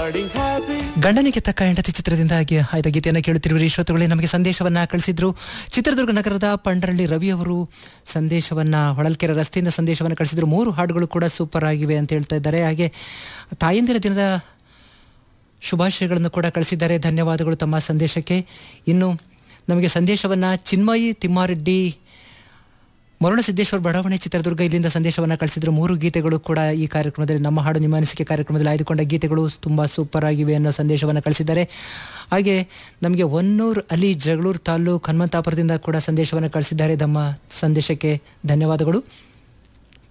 starting happy. ಗಂಡನಿಗೆ ತಕ್ಕ ಹೆಂಡತಿ ಚಿತ್ರದಿಂದ ಆಗಿ ಆಯ್ದ ಗೀತೆಯನ್ನು ಕೇಳುತ್ತಿರುವ ಶ್ರೋತೃಗಳೇ ನಮಗೆ ಸಂದೇಶವನ್ನ ಕಳಿಸಿದ್ರು ಚಿತ್ರದುರ್ಗ ನಗರದ ಪಂಡರಳ್ಳಿ ರವಿ ಅವರು ಸಂದೇಶವನ್ನ ಹೊಳಲ್ಕೆರೆ ರಸ್ತೆಯಿಂದ ಸಂದೇಶವನ್ನು ಕಳಿಸಿದ್ರು ಮೂರು ಹಾಡುಗಳು ಕೂಡ ಸೂಪರ್ ಆಗಿವೆ ಅಂತ ಹೇಳ್ತಾ ಇದ್ದಾರೆ ಹಾಗೆ ತಾಯಂದಿರ ದಿನದ ಶುಭಾಶಯಗಳನ್ನು ಕೂಡ ಕಳಿಸಿದ್ದಾರೆ ಧನ್ಯವಾದಗಳು ತಮ್ಮ ಸಂದೇಶಕ್ಕೆ ಇನ್ನು ನಮಗೆ ಸಂದೇಶವನ್ನ ಚಿನ್ಮಯಿ ತಿಮ್ಮಾರೆಡ್ಡಿ ಮರುಳಸಿದ್ದೇಶ್ವರ ಬಡಾವಣೆ ಚಿತ್ರದುರ್ಗ ಇಲ್ಲಿಂದ ಸಂದೇಶವನ್ನು ಕಳಿಸಿದ್ರು ಮೂರು ಗೀತೆಗಳು ಕೂಡ ಈ ಕಾರ್ಯಕ್ರಮದಲ್ಲಿ ನಮ್ಮ ಹಾಡು ನಿಮ್ಮ ಅನಿಸಿಕೆ ಕಾರ್ಯಕ್ರಮದಲ್ಲಿ ಆಯ್ದುಕೊಂಡ ಗೀತೆಗಳು ತುಂಬ ಸೂಪರ್ ಆಗಿವೆ ಅನ್ನೋ ಸಂದೇಶವನ್ನು ಕಳಿಸಿದ್ದಾರೆ ಹಾಗೆ ನಮಗೆ ಹೊನ್ನೂರು ಅಲಿ ಜಗಳೂರು ತಾಲೂಕು ಹನುಮಂತಾಪುರದಿಂದ ಕೂಡ ಸಂದೇಶವನ್ನು ಕಳಿಸಿದ್ದಾರೆ ನಮ್ಮ ಸಂದೇಶಕ್ಕೆ ಧನ್ಯವಾದಗಳು